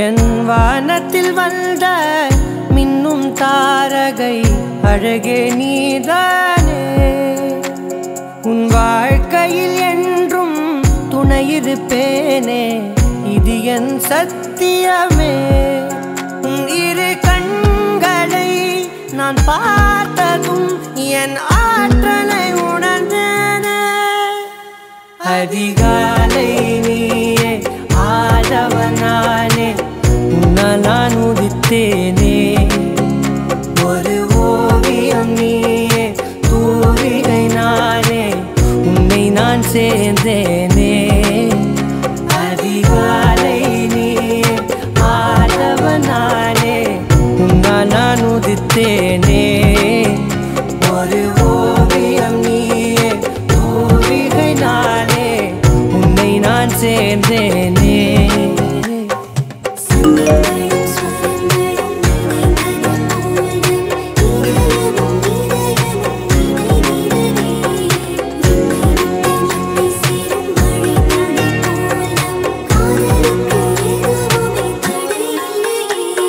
என் வானத்தில் வந்த மின்னும் தாரகை அழகே நீதானே உன் வாழ்க்கையில் என்றும் துணையிருப்பேனே இது என் சத்தியமே உன் இரு கண்களை நான் பார்த்ததும் என் ஆற்றலை உணர்ந்தேனே அதிகாலை நீயே ஆதவனானே உன்னால் நான் உதித்தேனே ஒரு ஓவியம் நீயே தூரிகை நானே உன்னை நான் சேர்ந்தேனே அதிகாலை நீயே ஆதவனானே உன்னால் நான் உதித்தேனே ஒரு ஓவியம் நீயே தூரிகை நானே உன்னை நான் சேர்ந்தேனே சந்தங்களும் ஸ்வரங்களும் இணைந்தது போலும் இதயமும் இதயமும் இணைந்திடவே விண்ணில் சேரும் மழைத்துளி போலும் காதலுக்கு எதுவுமே தடையில்லையே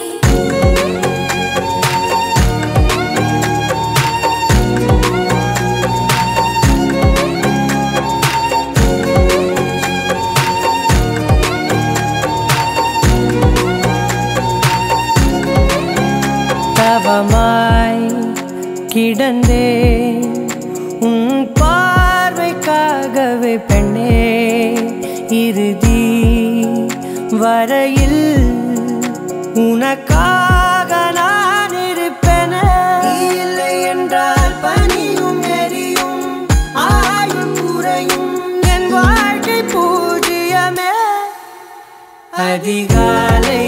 தவமாய் கிடந்தே உன் பார்வைக்காகவே பெண்ணே இறுதி வரையில் உனக்காக நான் இருப்பேனே இல்லை என்றால் பனியும் எரியும் ஆயும் குறையும் என் வாழ்க்கை பூஜ்ஜியமே அதிகாலை